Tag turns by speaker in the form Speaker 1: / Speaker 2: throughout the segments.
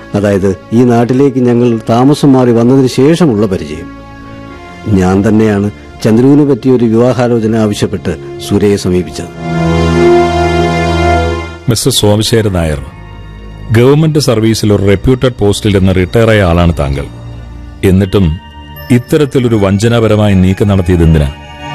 Speaker 1: അതായത് ഈ നാട്ടിലേക്ക് ഞങ്ങൾ താമസം മാറി വന്നതിന് ശേഷമുള്ള പരിചയം ഞാൻ തന്നെയാണ് ചന്ദ്രുവിനെ പറ്റിയ ഒരു വിവാഹാലോചന ആവശ്യപ്പെട്ട് സൂര്യയെ സമീപിച്ചത്
Speaker 2: മിസ്റ്റർ സോമശേരൻ നായർ ഗവൺമെന്റ് സർവീസിൽ ഒരു റെപ്യൂട്ടഡ് പോസ്റ്റിൽ നിന്ന് റിട്ടയറായ ആളാണ് താങ്കൾ എന്നിട്ടും ഇത്തരത്തിലൊരു വഞ്ചനാപരമായ നീക്കം നടത്തിയത് എന്തിനാ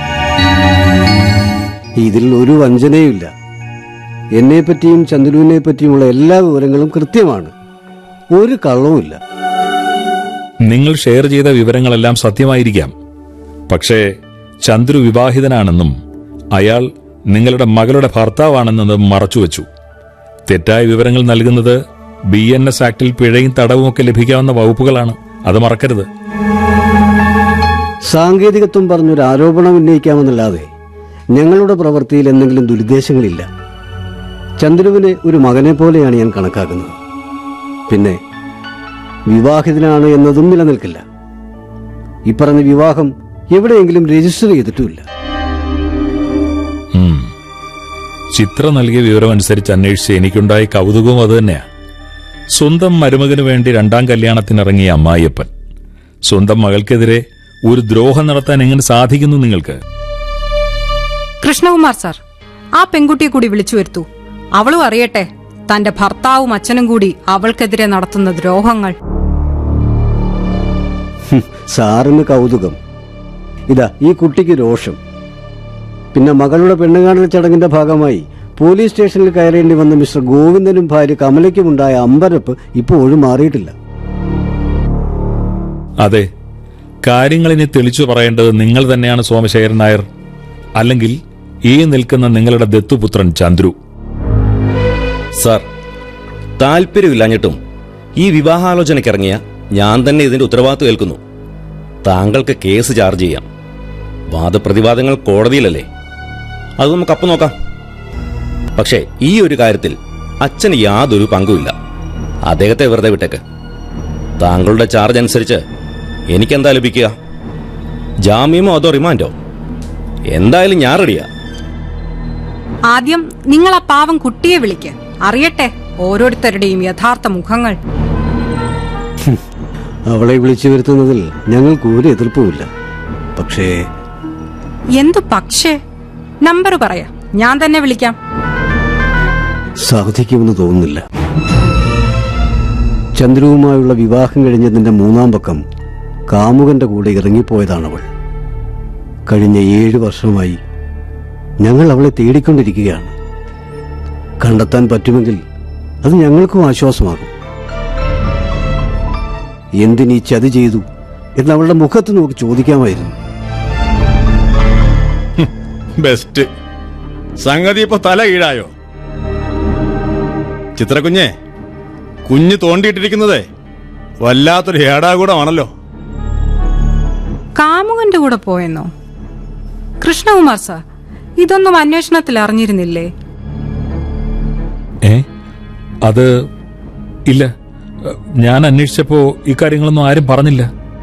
Speaker 1: ഇതിൽ ഒരു വഞ്ചനയുമില്ല എന്നെ പറ്റിയും ചന്ദ്രുവിനെ പറ്റിയുമുള്ള എല്ലാ വിവരങ്ങളും കൃത്യമാണ് ഒരു കള്ളവുമില്ല
Speaker 2: നിങ്ങൾ ഷെയർ ചെയ്ത വിവരങ്ങളെല്ലാം സത്യമായിരിക്കാം പക്ഷേ ചന്ദ്രു വിവാഹിതനാണെന്നും അയാൾ നിങ്ങളുടെ മകളുടെ ഭർത്താവാണെന്നത് മറച്ചുവെച്ചു തെറ്റായ വിവരങ്ങൾ നൽകുന്നത് ബി എൻ എസ് ആക്ടിൽ പിഴയും തടവുമൊക്കെ ലഭിക്കാവുന്ന വകുപ്പുകളാണ് അത് മറക്കരുത്
Speaker 1: സാങ്കേതികത്വം പറഞ്ഞൊരു ആരോപണം ഉന്നയിക്കാമെന്നല്ലാതെ ഞങ്ങളുടെ പ്രവൃത്തിയിൽ എന്തെങ്കിലും ദുരുദ്ദേശങ്ങളില്ല ചന്ദ്രുവിനെ ഒരു മകനെ പോലെയാണ് ഞാൻ കണക്കാക്കുന്നത് പിന്നെ വിവാഹിതനാണ് എന്നതും നിലനിൽക്കില്ല ഇപ്പറഞ്ഞ വിവാഹം എവിടെയെങ്കിലും രജിസ്റ്റർ ചെയ്തിട്ടുമില്ല
Speaker 2: ഉം. ചിത്ര നൽകിയ വിവരം അനുസരിച്ച് അന്വേഷിച്ച് എനിക്കുണ്ടായ കൗതുകവും അതുതന്നെയാ സ്വന്തം മരുമകന് വേണ്ടി രണ്ടാം കല്യാണത്തിനിറങ്ങിയ അമ്മായിയപ്പൻ സ്വന്തം മകൾക്കെതിരെ ഒരു ദ്രോഹം നടത്താൻ എങ്ങനെ സാധിക്കുന്നു നിങ്ങൾക്ക്
Speaker 3: കൃഷ്ണകുമാർ സാർ ആ പെൺകുട്ടിയെ കൂടി വിളിച്ചു വരുത്തൂ അവളും അറിയട്ടെ തന്റെ ഭർത്താവും അച്ഛനും കൂടി അവൾക്കെതിരെ നടത്തുന്ന ദ്രോഹങ്ങൾ
Speaker 1: ഹും, സാറിന് കൗതുകം ഇതാ ഈ കുട്ടിക്ക് രോഷം പിന്നെ മകളുടെ പെണ്ണുകാണൽ ചടങ്ങിന്റെ ഭാഗമായി പോലീസ് സ്റ്റേഷനിൽ കയറേണ്ടി വന്ന മിസ്റ്റർ ഗോവിന്ദനും ഭാര്യ കമലയ്ക്കുമുണ്ടായ അമ്പരപ്പ് ഇപ്പോഴും മാറിയിട്ടില്ല
Speaker 2: അതെ കാര്യങ്ങളിനി തെളിച്ചു പറയേണ്ടത് നിങ്ങൾ തന്നെയാണ് സോമശേഖരൻ നായർ അല്ലെങ്കിൽ ഈ നിൽക്കുന്ന നിങ്ങളുടെ ദത്തുപുത്രൻ ചന്ദ്രു
Speaker 4: സാർ താല്പര്യമില്ലാഞ്ഞിട്ടും ഈ വിവാഹാലോചനയ്ക്കിറങ്ങിയ ഞാൻ തന്നെ ഇതിന്റെ ഉത്തരവാദിത്വം ഏൽക്കുന്നു താങ്കൾക്ക് കേസ് ചാർജ് ചെയ്യാം വാദപ്രതിവാദങ്ങൾ കോടതിയിലല്ലേ അത് നമുക്ക് അപ്പം നോക്കാം പക്ഷേ ഈ ഒരു കാര്യത്തിൽ അച്ഛന് യാതൊരു പങ്കുമില്ല അദ്ദേഹത്തെ വെറുതെ വിട്ടേക്ക് താങ്കളുടെ ചാർജ് അനുസരിച്ച് എനിക്കെന്താ ലഭിക്കുക ജാമ്യമോ അതോ റിമാൻഡോ എന്തായാലും ഞാൻ റെഡിയാ
Speaker 3: ആദ്യം നിങ്ങൾ ആ പാവം കുട്ടിയെ വിളിക്ക് അറിയട്ടെ ഓരോരുത്തരുടെയും യഥാർത്ഥ മുഖങ്ങൾ
Speaker 1: അവളെ വിളിച്ചു വരുത്തുന്നതിൽ ഞങ്ങൾക്ക് ഒരു എതിർപ്പുമില്ല പക്ഷേ
Speaker 3: എന്തു പക്ഷേ നമ്പർ പറയാ ഞാൻ തന്നെ വിളിക്കാം
Speaker 1: സാധിക്കുമെന്ന് തോന്നുന്നില്ല ചന്ദ്രുവുമായുള്ള വിവാഹം കഴിഞ്ഞതിന്റെ മൂന്നാം പക്കം കാമുകന്റെ കൂടെ ഇറങ്ങിപ്പോയതാണവൾ കഴിഞ്ഞ ഏഴു വർഷമായി ഞങ്ങൾ അവളെ തേടിക്കൊണ്ടിരിക്കുകയാണ് കണ്ടെത്താൻ പറ്റുമെങ്കിൽ അത് ഞങ്ങൾക്കും ആശ്വാസമാകും എന്തിനീ ചതി ചെയ്തു എന്ന് അവളുടെ മുഖത്ത് നോക്കി ചോദിക്കാമായിരുന്നു
Speaker 5: ബെസ്റ്റ് സംഗതി ഇപ്പൊ തല കീഴായോ ചിത്രകുഞ്ഞെ കുഞ്ഞ് തോണ്ടിയിട്ടിരിക്കുന്നതേ വല്ലാത്തൊരു ഏടാകൂടമാണല്ലോ
Speaker 3: കാമുകന്റെ കൂടെ പോയെന്നോ കൃഷ്ണകുമാർ സാർ ഇതൊന്നും അന്വേഷണത്തിൽ അറിഞ്ഞിരുന്നില്ലേ
Speaker 2: ഏ അത് ഇല്ല ഞാൻ അന്വേഷിച്ചപ്പോ ഇക്കാര്യങ്ങളൊന്നും ആരും പറഞ്ഞില്ല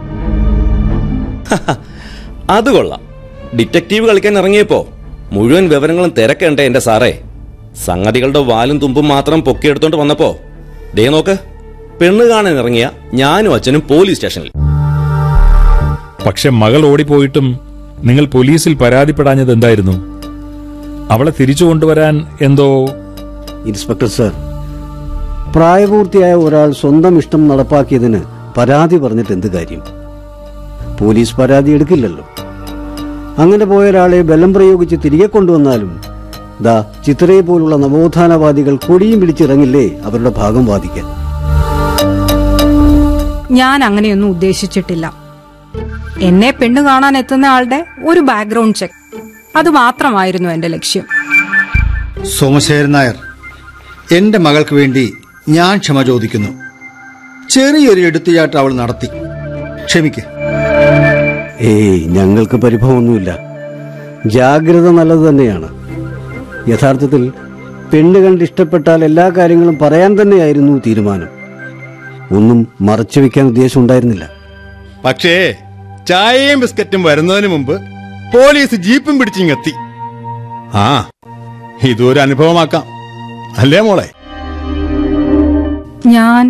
Speaker 4: അത് കൊള്ളാം ഡിറ്റക്റ്റീവ് കളിക്കാൻ ഇറങ്ങിയപ്പോ മുഴുവൻ വിവരങ്ങളും തിരക്കണ്ടേ എന്റെ സാറേ സംഗതികളുടെ വാലും തുമ്പും മാത്രം പൊക്കിയെടുത്തോണ്ട് വന്നപ്പോ ദേ നോക്ക് പെണ്ണ് കാണാൻ ഇറങ്ങിയ ഞാനും അച്ഛനും പോലീസ് സ്റ്റേഷനിൽ
Speaker 2: പക്ഷെ മകൾ ഓടിപ്പോയിട്ടും നിങ്ങൾ പോലീസിൽ പരാതിപ്പെടാഞ്ഞത് എന്തായിരുന്നു അവളെ തിരിച്ചു കൊണ്ടുവരാൻ എന്തോ
Speaker 1: ഇൻസ്പെക്ടർ സർ പ്രായപൂർത്തിയായ ഒരാൾ സ്വന്തം ഇഷ്ടം നടപ്പാക്കിയതിന് പരാതി പറഞ്ഞിട്ട് എന്ത് കാര്യം പോലീസ് പരാതി എടുക്കില്ലല്ലോ അങ്ങനെ പോയ ഒരാളെ ബലം പ്രയോഗിച്ച് തിരികെ കൊണ്ടുവന്നാലും ദാ ചിത്രയെ പോലുള്ള നവോത്ഥാനവാദികൾ കൊടിയും പിടിച്ചിറങ്ങില്ലേ അവരുടെ ഭാഗം വാദിക്കാൻ
Speaker 3: ഞാൻ അങ്ങനെയൊന്നും ഉദ്ദേശിച്ചിട്ടില്ല എന്നെ പെണ്ണു കാണാൻ എത്തുന്ന ആളുടെ ഒരു ബാക്ക്ഗ്രൗണ്ട് ചെക്ക് അത് മാത്രമായിരുന്നു എന്റെ ലക്ഷ്യം
Speaker 6: സോമശേഖരൻ നായർ എന്റെ മകൾക്ക് വേണ്ടി ഞാൻ ക്ഷമ ചോദിക്കുന്നു ചെറിയൊരു എടുത്തുചാട്ടം അവൾ നടത്തി ക്ഷമിക്ക്
Speaker 1: ഏയ് ഞങ്ങൾക്ക് പരിഭവമൊന്നുമില്ല ജാഗ്രത നല്ലത് തന്നെയാണ് യഥാർത്ഥത്തിൽ പെണ്ണ് കണ്ട് ഇഷ്ടപ്പെട്ടാൽ എല്ലാ കാര്യങ്ങളും പറയാൻ തന്നെയായിരുന്നു തീരുമാനം ഒന്നും മറച്ചു വെക്കാൻ ഉദ്ദേശം ഉണ്ടായിരുന്നില്ല
Speaker 5: പക്ഷേ ചായയും ബിസ്ക്കറ്റും വരുന്നതിന് മുമ്പ് പോലീസ് ജീപ്പും പിടിച്ചിങ്ങെത്തി ആ ഇതൊരു അനുഭവമാക്കാം അല്ലേ മോളെ
Speaker 3: ഞാൻ